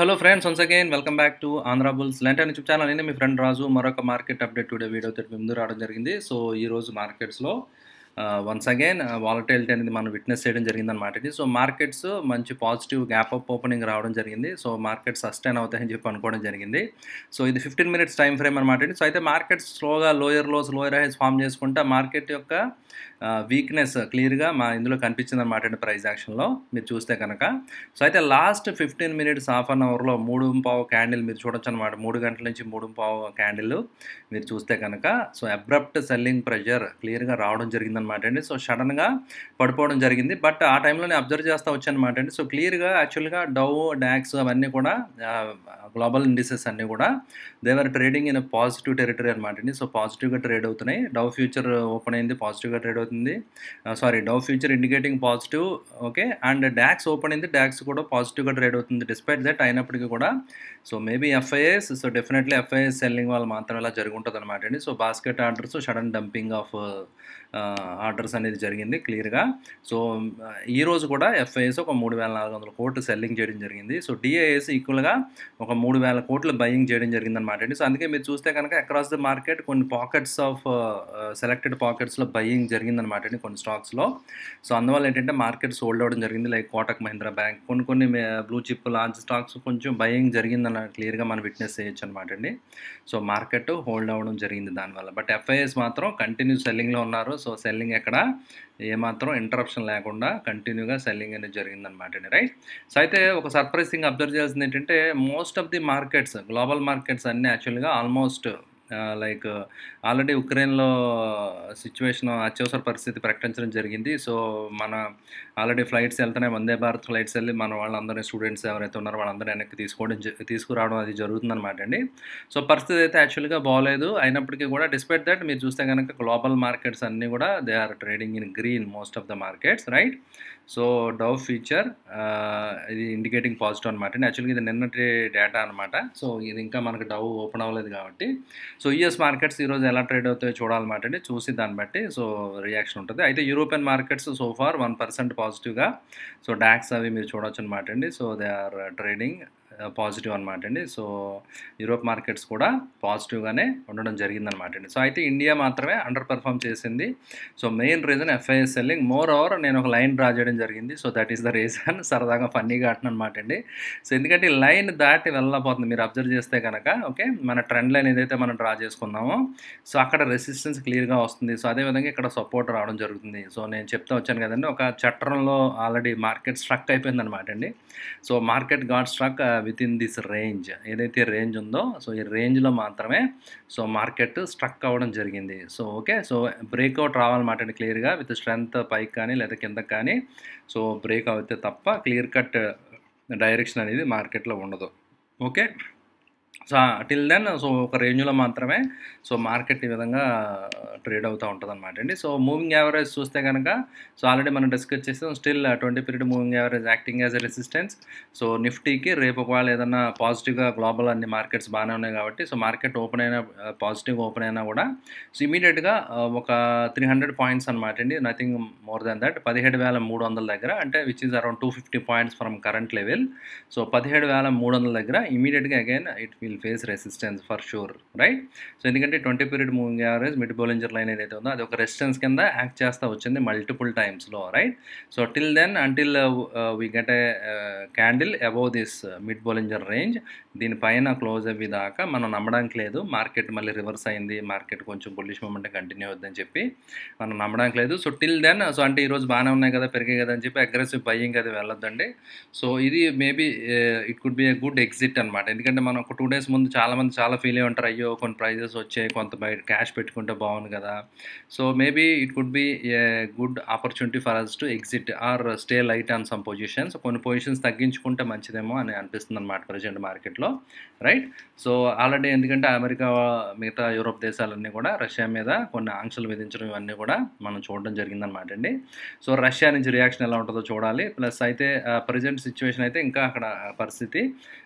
hello friends once again welcome back to Andhra bulls లెంటర్ YouTube channel నేను మీ friend రాజు మరొక మార్కెట్ అప్డేట్ టుడే వీడియో తోటి ముందు రావడం జరిగింది సో ఈ రోజు మార్కెట్స్లో వన్స్ అగైన్ వాలటైలిటీ అనేది మనం విట్నెస్ చేయడం జరిగింది అనమాట ఇది సో మార్కెట్స్ మంచి పాజిటివ్ గ్యాప్ అప్ ఓపెనింగ్ రావడం జరిగింది సో మార్కెట్స్ సస్టైన్ అవుతాయని చెప్పి అనుకోవడం జరిగింది సో ఇది ఫిఫ్టీన్ మినిట్స్ టైం ఫ్రేమ్ అనమాట ఇది సో అయితే మార్కెట్స్ స్లోగా lower lows lower highs form చేసుకుంటే మార్కెట్ యొక్క వీక్నెస్ క్లియర్గా మా ఇందులో కనిపించింది అనమాట అండి ప్రైస్ యాక్షన్లో మీరు చూస్తే కనుక సో అయితే last fifteen minutes half an అవర్లో మూడు పావు క్యాండిల్ మీరు చూడొచ్చు అనమాట మూడు గంటల నుంచి మూడు పావు క్యాండిల్ మీరు చూస్తే కనుక సో అబ్రప్ట్ సెల్లింగ్ ప్రెషర్ క్లియర్గా రావడం జరిగిందనమాట అండి సో సడన్గా పడిపోవడం జరిగింది బట్ ఆ టైంలోనే అబ్జర్వ్ చేస్తూ వచ్చానమాట అండి సో క్లియర్గా యాక్చువల్గా డవ్ డాక్స్ అవన్నీ కూడా గ్లోబల్ ఇండిసెస్ అన్నీ కూడా they're trading in positive territory అనమాట అండి సో పాజిటివ్గా ట్రేడ్ అవుతున్నాయి డవ్ ఫ్యూచర్ ఓపెన్ అయింది పాజిటివ్గా ట్రేడ్ అవుతుంది sorry Dow future indicating positive okay and DAX open అయింది డాక్స్ కూడా పాజిటివ్గా ట్రేడ్ అవుతుంది డిస్పైట్ దట్ అయినప్పటికీ కూడా so maybe FIs so definitely FIs selling వాళ్ళు మాత్రం ఇలా జరిగి ఉంటుంది అనమాట అండి so basket orders sudden dumping of orders అనేది జరిగింది క్లియర్గా సో ఈ రోజు కూడా ఎఫ్ఐఎస్ ఒక మూడు వేల నాలుగు వందల కోట్లు సెల్లింగ్ చేయడం జరిగింది సో డిఐఎస్ ఈక్వల్గా ఒక మూడు వేల కోట్లు బయింగ్ చేయడం జరిగింది అనమాట అండి సో అందుకే మీరు చూస్తే కనుక అక్రాస్ ద మార్కెట్ కొన్ని పాకెట్స్ ఆఫ్ సెలెక్టెడ్ పాకెట్స్లో బయింగ్ జరిగిందనమాట అండి కొన్ని స్టాక్స్లో సో అందువల్ల ఏంటంటే మార్కెట్ సోల్డ్ అవ్వడం జరిగింది లైక్ కోటక్ మహీంద్రా బ్యాంక్ కొన్ని కొన్ని బ్లూ చిప్ లార్జ్ స్టాక్స్ కొంచెం బయింగ్ జరిగిందన్న క్లియర్గా మనం విట్నెస్ చేయొచ్చు అనమాట అండి సో మార్కెట్ హోల్డ్ అవ్వడం జరిగింది దానివల్ల బట్ ఎఫ్ఐఎస్ మాత్రం కంటిన్యూ సెల్లింగ్లో ఉన్నారు సో సెల్లింగ్ ఎక్కడ ఏమాత్రం ఇంటరప్షన్ లేకుండా కంటిన్యూగా సెల్లింగ్ అనేది జరిగిందనమాట అండి రైట్ సో అయితే ఒక సర్ప్రైజ్ థింగ్ అబ్జర్వ్ చేయాల్సింది ఏంటంటే most of the markets global markets అన్నీ యాక్చువల్గా ఆల్మోస్ట్ లైక్ ఆల్రెడీ ఉక్రెయిన్లో సిచ్యువేషన్ అత్యవసర పరిస్థితి ప్రకటించడం జరిగింది సో మన ఆల్రెడీ ఫ్లైట్స్ వెళ్తున్నాయి వందే భారత్ ఫ్లైట్స్ వెళ్ళి మన వాళ్ళందరినీ స్టూడెంట్స్ ఎవరైతే ఉన్నారో వాళ్ళందరూ వెనక్కి తీసుకోవడం తీసుకురావడం అది జరుగుతుందన్నమాట అండి సో పరిస్థితి అయితే యాక్చువల్గా బాగోలేదు అయినప్పటికీ కూడా డిస్పైట్ దట్ మీరు చూస్తే కనుక గ్లోబల్ మార్కెట్స్ అన్నీ కూడా they are trading in green most of the markets right so Dow future ఇది ఇండికేటింగ్ పాజిటివ్ అనమాట యాక్చువల్గా ఇది నిన్నటి డేటా అనమాట సో ఇది ఇంకా మనకు డవ్ ఓపెన్ అవ్వలేదు కాబట్టి సో యుఎస్ మార్కెట్స్ ఈరోజు ఎలా ట్రేడ్ అవుతాయో చూడాలన్నమాట అండి చూసి దాన్ని బట్టి సో రియాక్షన్ ఉంటుంది అయితే European markets so far one percent పాజిటివ్గా సో డాక్స్ అవి మీరు చూడొచ్చు అనమాట అండి so they are trading positive అనమాట అండి సో యూరోప్ మార్కెట్స్ కూడా పాజిటివ్గానే ఉండడం జరిగిందనమాట అండి సో అయితే ఇండియా మాత్రమే అండర్ పెర్ఫామ్ చేసింది so main reason FIs selling more over నేను ఒక లైన్ డ్రా చేయడం జరిగింది so that is the reason సరదాగా ఫన్నీగా అనమాట అండి సో ఎందుకంటే ఈ లైన్ దాటి వెళ్ళబోతుంది మీరు అబ్జర్వ్ చేస్తే కనుక ఓకే మన ట్రెండ్ లైన్ ఏదైతే మనం డ్రా చేసుకున్నామో సో అక్కడ రెసిస్టెన్స్ క్లియర్గా వస్తుంది సో అదేవిధంగా ఇక్కడ సపోర్ట్ రావడం జరుగుతుంది సో నేను చెప్తా వచ్చాను కదండి ఒక చట్టంలో ఆల్రెడీ మార్కెట్ స్ట్రక్ అయిపోయింది అనమాట అండి so market god struck within this range ఏదైతే రేంజ్ ఉందో సో ఈ రేంజ్లో మాత్రమే సో మార్కెట్ స్ట్రక్ అవ్వడం జరిగింది సో ఓకే సో బ్రేక్అవుట్ రావాలన్నమాట అండి క్లియర్గా విత్ స్ట్రెంత్ పైకి కానీ లేదా కిందకి కానీ సో బ్రేక్ అవుతే తప్ప క్లియర్ కట్ డైరెక్షన్ అనేది మార్కెట్లో ఉండదు okay so till then so ఒక రేంజ్లో మాత్రమే సో మార్కెట్ ఈ విధంగా ట్రేడ్ అవుతూ ఉంటుంది అనమాట అండి సో మూవింగ్ యావరేజ్ చూస్తే కనుక సో ఆల్రెడీ మనం డిస్కస్ చేసాం still twenty period moving average acting as a resistance so నిఫ్టీకి రేపు ఒకవేళ ఏదన్నా పాజిటివ్గా గ్లోబల్ అన్ని మార్కెట్స్ బాగానే ఉన్నాయి కాబట్టి సో మార్కెట్ ఓపెన్ అయినా పాజిటివ్గా ఓపెన్ అయినా కూడా సో ఇమీడియట్గా ఒక త్రీ హండ్రెడ్ పాయింట్స్ అనమాట అండి నథింగ్ మోర్ దాన్ దట్ పదిహేడు వేల మూడు వందల దగ్గర అంటే which is around two fifty points from current level so పదిహేడు వేల మూడు వందల దగ్గర ఇమీడియట్గా again it will face resistance for sure right so ఎందుకంటే twenty period moving average mid Bollinger line ఏదైతే ఉందో అది ఒక రెసిస్టెన్స్ కింద యాక్ట్ చేస్తూ వచ్చింది మల్టిపుల్ టైమ్స్లో right so till then until we get a candle above this mid Bollinger range దీనిపైన క్లోజ్ అయ్యి దాకా మనం నమ్మడానికి లేదు మార్కెట్ మళ్ళీ రివర్స్ అయింది మార్కెట్ కొంచెం బుల్లిష్ మూమెంట్ కంటిన్యూ అవుద్దని చెప్పి మనం నమ్మడానికి లేదు సో టిల్ దెన్ సో అంటే ఈరోజు బాగానే ఉన్నాయి కదా పెరిగాయి కదా అని చెప్పి అగ్రెసివ్ బయ్యింగ్ అది వెళ్ళొద్దండి సో ఇది maybe it could be a good exit అనమాట ఎందుకంటే మనం ఒక టూ డేస్ ముందు చాలామంది చాలా ఫీల్ అయ్యి ఉంటారు అయ్యో కొన్ని ప్రైజెస్ వచ్చాయి కొంత బయట క్యాష్ పెట్టుకుంటే బాగుంది కదా so maybe it could be a good opportunity for us to exit or stay light on some positions కొన్ని పొజిషన్స్ తగ్గించుకుంటే మంచిదేమో అని అనిపిస్తుంది అనమాట ప్రజెంట్ మార్కెట్లో రైట్ సో ఆల్రెడీ ఎందుకంటే అమెరికా మిగతా యూరోప్ దేశాలన్నీ కూడా రష్యా మీద కొన్ని ఆంక్షలు విధించడం ఇవన్నీ కూడా మనం చూడడం జరిగిందనమాట అండి సో రష్యా నుంచి రియాక్షన్ ఎలా ఉంటుందో చూడాలి ప్లస్ అయితే ప్రజెంట్ సిచ్యువేషన్ అయితే ఇంకా అక్కడ పరిస్థితి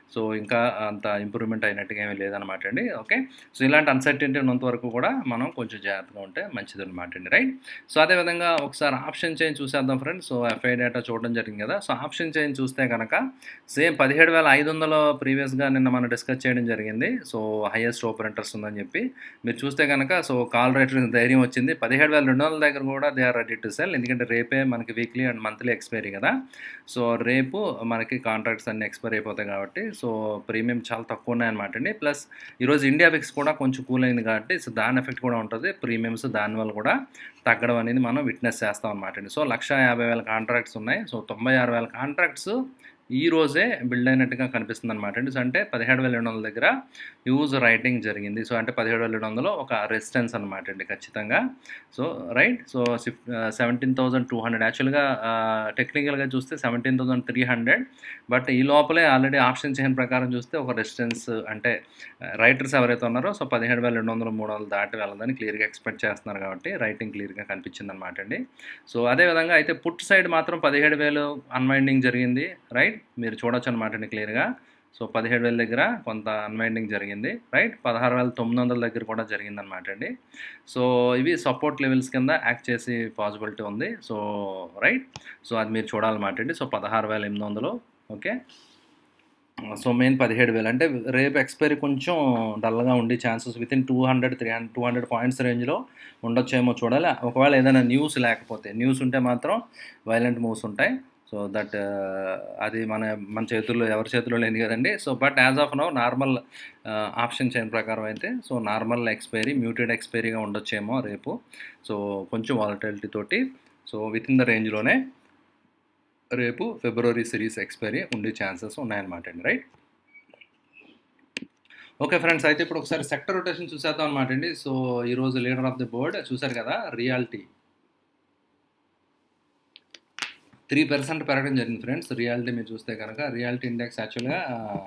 సో ఇంకా అంత ఇంప్రూవ్మెంట్ అయినట్టుగా ఏమీ లేదనమాట అండి ఓకే సో ఇలాంటి అన్సర్టెంటీ ఉన్నంత వరకు కూడా మనం కొంచెం జాగ్రత్తగా ఉంటే మంచిది అనమాట అండి రైట్ సో అదేవిధంగా ఒకసారి ఆప్షన్ చేంజ్ చూసేద్దాం ఫ్రెండ్స్ సో ఎఫ్ఐ డేటా చూడడం జరిగింది కదా సో ఆప్షన్ చేంజ్ చూస్తే కనుక సేమ్ పదిహేడు వేల ఐదు వందలు ప్రీవియస్గా నిన్న మనం డిస్కస్ చేయడం జరిగింది సో హైయెస్ట్ ఓపెన్ ఇంట్రెస్ట్ ఉందని చెప్పి మీరు చూస్తే కనుక సో కాల్ రేట్ ధైర్యం వచ్చింది పదిహేడు వేల రెండు వందల దగ్గర కూడా they are ready to sell ఎందుకంటే రేపే మనకి వీక్లీ అండ్ మంత్లీ ఎక్స్పైరీ కదా సో రేపు మనకి కాంట్రాక్ట్స్ అన్ని ఎక్స్పైర్ అయిపోతాయి కాబట్టి సో ప్రీమియం చాలా తక్కువ ఉన్నాయన్నమాట అండి ప్లస్ ఈరోజు ఇండియా విక్స్ కూడా కొంచెం కూల్ అయింది కాబట్టి సో దాని ఎఫెక్ట్ కూడా ఉంటుంది ప్రీమియమ్స్ దానివల్ల కూడా తగ్గడం అనేది మనం విట్నెస్ చేస్తాం అనమాట అండి సో లక్ష యాభై వేల కాంట్రాక్ట్స్ ఉన్నాయి సో తొంభై ఆరు వేల కాంట్రాక్ట్స్ ఈ రోజే బిల్డ్ అయినట్టుగా కనిపిస్తుంది అనమాట అండి సో అంటే పదిహేడు వేల రెండు వందల దగ్గర యూజ్ రైటింగ్ జరిగింది సో అంటే పదిహేడు వేల రెండు వందలు ఒక రెసిస్టెన్స్ అనమాట అండి ఖచ్చితంగా so right so seventeen thousand two hundred యాక్చువల్గా టెక్నికల్గా చూస్తే seventeen thousand three hundred but ఈ లోపలే ఆల్రెడీ ఆప్షన్ చేయని ప్రకారం చూస్తే ఒక రెసిస్టెన్స్ అంటే రైటర్స్ ఎవరైతే ఉన్నారో సో పదిహేడు వేల రెండు వందలు మూడు వందలు దాటి వెళ్ళదని క్లియర్గా ఎక్స్పెక్ట్ చేస్తున్నారు కాబట్టి రైటింగ్ క్లియర్గా కనిపించింది అనమాట అండి సో అదేవిధంగా అయితే పుట్ సైడ్ మాత్రం పదిహేడు వేలు అన్వైండింగ్ జరిగింది రైట్ మీరు చూడొచ్చు అనమాట అండి క్లియర్గా సో పదిహేడు వేల దగ్గర కొంత అన్వైండింగ్ జరిగింది రైట్ పదహారు వేల తొమ్మిది వందల దగ్గర కూడా జరిగింది అనమాట అండి సో ఇవి సపోర్ట్ లెవెల్స్ కింద యాక్ట్ చేసే పాసిబిలిటీ ఉంది సో రైట్ సో అది మీరు చూడాలన్నమాట అండి సో పదహారు వేల ఎనిమిది వందలు ఓకే సో మెయిన్ పదిహేడు వేలు అంటే రేపు ఎక్స్పైరీ కొంచెం డల్గా ఉండే chances within two hundred three hundred two hundred points రేంజ్లో ఉండొచ్చేమో చూడాలి ఒకవేళ ఏదైనా న్యూస్ లేకపోతే న్యూస్ ఉంటే మాత్రం వైలెంట్ మూవ్స్ ఉంటాయి సో దట్ అది మన మన చేతుల్లో ఎవరి చేతుల్లో లేని కదండి so but as of no normal option chain ప్రకారం అయితే సో నార్మల్ ఎక్స్పైరీ మ్యూటెడ్ ఎక్స్పైరీగా ఉండొచ్చేమో రేపు సో కొంచెం వాలటిలిటీ తోటి సో విత్ ఇన్ ద రేంజ్లోనే రేపు ఫిబ్రవరి సిరీస్ ఎక్స్పైరీ ఉండే ఛాన్సెస్ ఉన్నాయన్నమాట అండి రైట్ ఓకే ఫ్రెండ్స్ అయితే ఇప్పుడు ఒకసారి సెక్టర్ రొటేషన్ చూసేద్దాం అనమాట అండి సో ఈరోజు లీడర్ ఆఫ్ ది బోర్డ్ చూసారు కదా రియాలిటీ త్రీ పర్సెంట్ పెరగడం జరిగింది ఫ్రెండ్స్ రియాలిటీ మీరు చూస్తే కనుక రియాలిటీ ఇండెక్స్ యాక్చువల్గా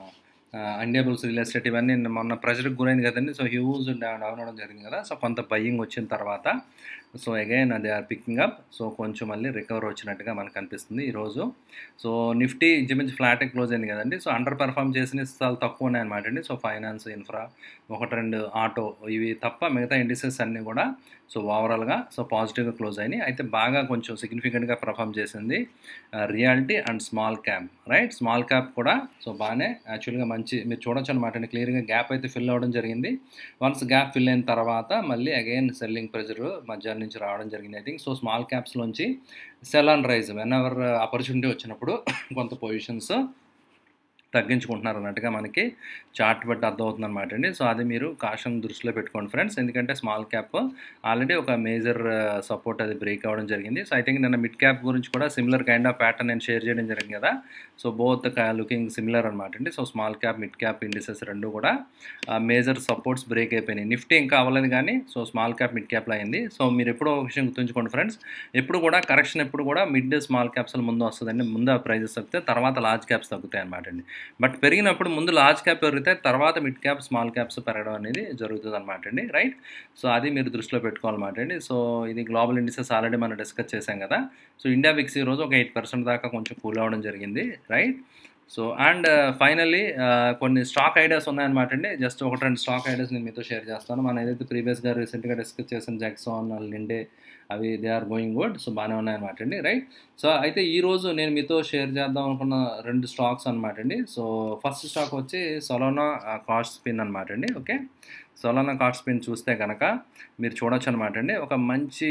ఇండియా బుల్స్ రియల్ ఎస్టేట్ ఇవన్నీ మొన్న ప్రెషర్కి గురైంది కదండి సో హ్యూజ్ డౌన్ అవడం జరిగింది కదా సో కొంత బయ్యింగ్ వచ్చిన తర్వాత so again they are picking up so కొంచెం మళ్ళీ రికవర్ వచ్చినట్టుగా మనకు కనిపిస్తుంది ఈరోజు సో నిఫ్టీ ఇంచుమించు ఫ్లాట్ క్లోజ్ అయింది కదండి సో అండర్ పెర్ఫామ్ చేసిన చాలా తక్కువ ఉన్నాయన్నమాట అండి సో ఫైనాన్స్ ఇన్ఫ్రా ఒకటి రెండు ఆటో ఇవి తప్ప మిగతా ఇండిసెస్ అన్నీ కూడా సో ఓవరాల్గా సో పాజిటివ్గా క్లోజ్ అయినాయి అయితే బాగా కొంచెం సిగ్నిఫికెంట్గా పర్ఫామ్ చేసింది reality and small cap right small cap కూడా సో బాగానే యాక్చువల్గా మంచి మీరు చూడొచ్చు అనమాట అండి క్లియర్గా గ్యాప్ అయితే ఫిల్ అవ్వడం జరిగింది వన్స్ గ్యాప్ ఫిల్ అయిన తర్వాత మళ్ళీ అగైన్ సెల్లింగ్ ప్రెజర్ మధ్యాహ్నం నుంచి రావడం జరిగింది ఐ థింక్ సో స్మాల్ క్యాప్స్లోంచి sell and rise whenever opportunity వచ్చినప్పుడు కొంత పొజిషన్స్ తగ్గించుకుంటున్నారు అన్నట్టుగా మనకి చార్ట్ బట్టి అర్థమవుతుంది అనమాట అండి సో అది మీరు కాషన్ దృష్టిలో పెట్టుకోండి ఫ్రెండ్స్ ఎందుకంటే స్మాల్ క్యాప్ ఆల్రెడీ ఒక మేజర్ సపోర్ట్ అది బ్రేక్ అవ్వడం జరిగింది సో ఐ థింక్ నిన్న మిడ్ క్యాప్ గురించి కూడా సిమిలర్ కైండ్ ఆఫ్ ప్యాటర్న్ నేను షేర్ చేయడం జరిగింది కదా సో బోత్ లుకింగ్ సిమిలర్ అనమాట అండి so small cap mid cap indices రెండు కూడా మేజర్ సపోర్ట్స్ బ్రేక్ అయిపోయినాయి నిఫ్టీ ఇంకా అవ్వలేదు కానీ సో స్మాల్ క్యాప్ మిడ్ క్యాప్లో అయింది సో మీరు ఎప్పుడో ఒక విషయం గుర్తుంచుకోండి ఫ్రెండ్స్ ఎప్పుడు కూడా కరెక్షన్ ఎప్పుడు కూడా మిడ్ స్మాల్ క్యాప్స్ ముందు వస్తుందండి ముందు ఆ ప్రైజెస్ తగ్గితే తర్వాత లార్జ్ క్యాప్స్ తగ్గుతాయి అనమాట అండి బట్ పెరిగినప్పుడు ముందు లార్జ్ క్యాప్ పెరిగితే తర్వాత మిడ్ క్యాప్ స్మాల్ క్యాప్స్ పెరగడం అనేది జరుగుతుంది అనమాట అండి రైట్ సో అది మీరు దృష్టిలో పెట్టుకోవాలన్నమాట అండి సో ఇది గ్లోబల్ ఇండిసెస్ ఆల్రెడీ మనం డిస్కస్ చేసాం కదా సో ఇండియా విక్స్ ఈరోజు ఒక ఎయిట్ పర్సెంట్ దాకా కొంచెం కూల్ అవ్వడం జరిగింది రైట్ సో అండ్ ఫైనల్లీ కొన్ని స్టాక్ ఐడియాస్ ఉన్నాయన్నమాట అండి జస్ట్ ఒకటి రెండు స్టాక్ ఐడియాస్ నేను మీతో షేర్ చేస్తాను మనం ఏదైతే ప్రీవియస్గా రీసెంట్గా డిస్కస్ చేసిన జాక్సాన్ లిండే అవి they are going good so బాగానే ఉన్నాయన్నమాట అండి రైట్ సో అయితే ఈరోజు నేను మీతో షేర్ చేద్దాం అనుకున్న రెండు స్టాక్స్ అనమాట అండి సో ఫస్ట్ స్టాక్ వచ్చి సొలోనా కాస్ట్ స్పిన్ అనమాట అండి ఓకే సొలోనా కాస్ట్ స్పిన్ చూస్తే కనుక మీరు చూడొచ్చు అనమాట అండి ఒక మంచి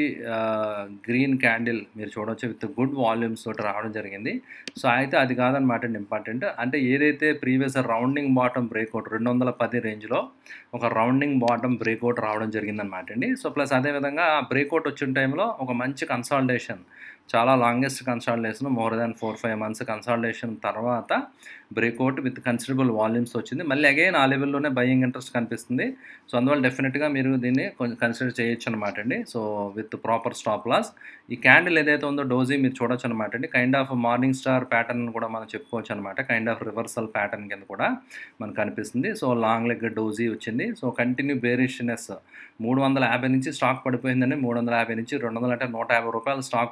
గ్రీన్ క్యాండిల్ మీరు చూడొచ్చు విత్ గుడ్ వాల్యూమ్స్ తోటి రావడం జరిగింది సో అయితే అది కాదనమాట అండి ఇంపార్టెంట్ అంటే ఏదైతే ప్రీవియస్ రౌండింగ్ బాటమ్ బ్రేక్అవుట్ రెండు వందల పది రేంజ్లో ఒక రౌండింగ్ బాటమ్ బ్రేక్అవుట్ రావడం జరిగిందనమాట అండి సో ప్లస్ అదేవిధంగా ఆ బ్రేక్అవుట్ వచ్చిన టైంలో ఒక మంచి కన్సాలిడేషన్ చాలా longest consolidation more than four five months consolidation తర్వాత బ్రేక్అవుట్ విత్ కన్సిడరబుల్ వాల్యూమ్స్ వచ్చింది మళ్ళీ అగైన్ ఆ లెవెల్లోనే బయింగ్ ఇంట్రెస్ట్ కనిపిస్తుంది సో అందువల్ల డెఫినెట్గా మీరు దీన్ని కొంచెం కన్సిడర్ చేయొచ్చు అనమాట అండి so with proper stop loss ఈ క్యాండిల్ ఏదైతే ఉందో డోజీ మీరు చూడొచ్చు అనమాట అండి kind of morning star pattern కూడా మనం చెప్పుకోవచ్చు అనమాట కైండ్ ఆఫ్ రివర్సల్ ప్యాటర్న్ కింద కూడా మనకు కనిపిస్తుంది సో లాంగ్ లెగ్ డోజీ వచ్చింది సో కంటిన్యూ బేరిష్నెస్ మూడు వందల యాభై నుంచి స్టాక్ పడిపోయిందండి మూడు వందల యాభై నుంచి రెండు వందల అంటే నూట యాభై రూపాయలు స్టాక్ పడడం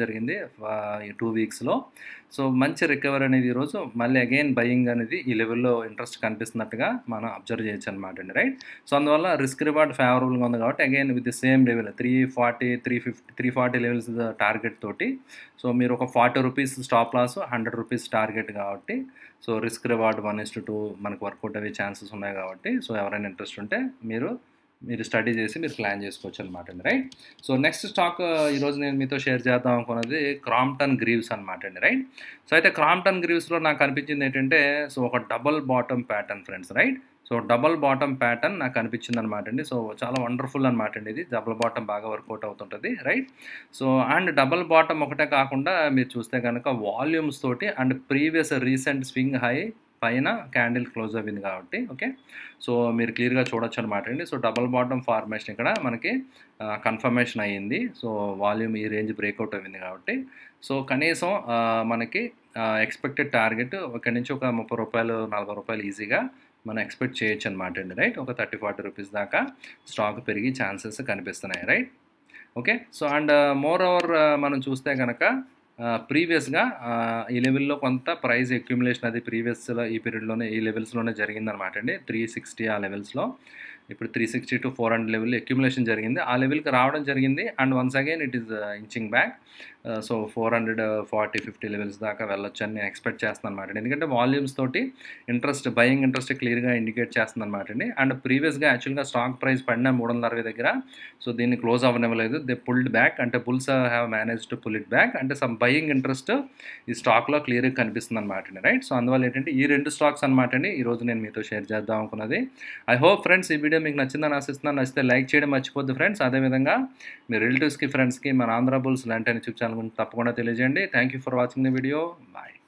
జరిగింది టూ వీక్స్లో సో మంచి రికవరీ అనేది ఈరోజు మళ్ళీ అగైన్ బయింగ్ అనేది ఈ లెవెల్లో ఇంట్రెస్ట్ కనిపిస్తున్నట్టుగా మనం అబ్జర్వ్ చేయొచ్చు అనమాట అండి రైట్ సో అందువల్ల రిస్క్ రివార్డ్ ఫేవరబుల్గా ఉంది కాబట్టి again with the same level three forty three fifty three forty levels target తోటి సో మీరు ఒక forty rupees stop loss hundred rupees target కాబట్టి so risk reward one is two మనకు work out అయ్యే ఛాన్సెస్ ఉన్నాయి కాబట్టి సో ఎవరైనా ఇంట్రెస్ట్ ఉంటే మీరు మీరు స్టడీ చేసి మీరు ప్లాన్ చేసుకోవచ్చు అనమాట అండి రైట్ సో నెక్స్ట్ స్టాక్ ఈరోజు నేను మీతో షేర్ చేద్దాం అనుకున్నది క్రాంప్టన్ గ్రీవ్స్ అనమాట అండి రైట్ సో అయితే క్రాంప్టన్ గ్రీవ్స్లో నాకు అనిపించింది ఏంటంటే సో ఒక double bottom pattern friends right so double bottom pattern నాకు అనిపించింది అనమాట అండి సో చాలా వండర్ఫుల్ అనమాట అండి ఇది డబల్ బాటమ్ బాగా వర్కౌట్ అవుతుంటుంది right so and double bottom ఒకటే కాకుండా మీరు చూస్తే కనుక వాల్యూమ్స్ తోటి and previous recent swing high పైన క్యాండిల్ క్లోజ్ అయింది కాబట్టి ఓకే సో మీరు క్లియర్గా చూడొచ్చు అనమాట అండి సో డబల్ బాటమ్ ఫార్మేషన్ ఇక్కడ మనకి కన్ఫర్మేషన్ అయ్యింది సో వాల్యూమ్ ఈ రేంజ్ బ్రేక్అవుట్ అయింది కాబట్టి సో కనీసం మనకి ఎక్స్పెక్టెడ్ టార్గెట్ ఇక్కడి నుంచి ఒక ముప్పై రూపాయలు నలభై రూపాయలు ఈజీగా మనం ఎక్స్పెక్ట్ చేయొచ్చు అనమాట అండి రైట్ ఒక థర్టీ ఫార్టీ రూపీస్ దాకా స్టాక్ పెరిగి ఛాన్సెస్ కనిపిస్తున్నాయి right okay so and moreover మనం చూస్తే కనుక ప్రీవియస్గా ఈ లెవెల్లో కొంత ప్రైస్ అక్యుములేషన్ అది ప్రీవియస్లో ఈ పీరియడ్లోనే ఈ లెవెల్స్లోనే జరిగిందనమాట అండి త్రీ సిక్స్టీ ఆ లెవెల్స్లో ఇప్పుడు three sixty to four hundred level accumulation జరిగింది ఆ లెవెల్కి రావడం జరిగింది and once again it is inching back so four hundred forty fifty levels దాకా వెళ్ళొచ్చు అని నేను ఎక్స్పెక్ట్ చేస్తాను అనమాట ఎందుకంటే వాల్యూమ్స్ తోటి ఇంట్రెస్ట్ బయింగ్ ఇంట్రెస్ట్ క్లియర్గా ఇండికేట్ చేస్తుంది అనమాట అండి అండ్ ప్రీవియస్గా యాక్చువల్గా స్టాక్ ప్రైస్ పడిన మూడు వందల అరవై దగ్గర సో దీన్ని క్లోజ్ అవ్వనివ్వలేదు దే పుల్డ్ బ్యాక్ అంటే bulls have manage to pull it back అంటే సమ్ బయింగ్ ఇంట్రెస్ట్ ఈ స్టాక్లో క్లియర్గా కనిపిస్తుంది అనమాట అండి రైట్ సో అందువల్ల ఏంటంటే ఈ రెండు స్టాక్స్ అనమాట అండి ఈరోజు నేను మీతో షేర్ చేద్దాం అనుకున్నది ఐ హోప్ ఫ్రెండ్స్ ఈ వీడియో మీకు నచ్చిందని ఆశిస్తున్నాను నచ్చితే లైక్ చేయడం మర్చిపోద్దు ఫ్రెండ్స్ అదేవిధంగా మీ రిలేటివ్స్కి ఫ్రెండ్స్కి మన ఆంధ్ర బుల్స్ లాంటి యూట్యూబ్ ఛానల్ గురించి తప్పకుండా తెలియజేయండి thank you for watching the video bye